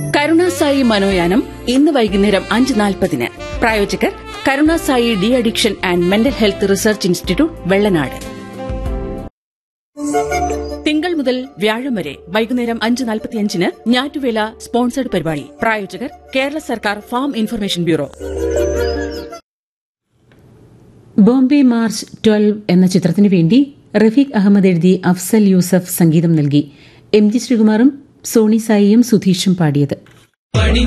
കരുണാസായി മനോയാനം ഇന്ന് വൈകുന്നേരം അഞ്ച് നാൽപ്പതിന് പ്രായോജകർ Karunasai de addiction and mental health research institute Vellanad തിങ്കൾ മുതൽ വ്യാഴം വരെ വൈകുന്നേരം അഞ്ച് നാൽപ്പത്തിയഞ്ചിന് ഞാറ്റുവേല സ്പോൺസർഡ് പരിപാടി പ്രായോജകർ കേരള സർക്കാർ farm information bureau Bombay March twelve എന്ന ചിത്രത്തിനു വേണ്ടി റഫീഖ് അഹമ്മദ് എഴുതി അഫ്സൽ യൂസഫ് സംഗീതം നൽകി എം ജി ശ്രീകുമാറും സോണി സായിയും സുധീഷും പാടിയത്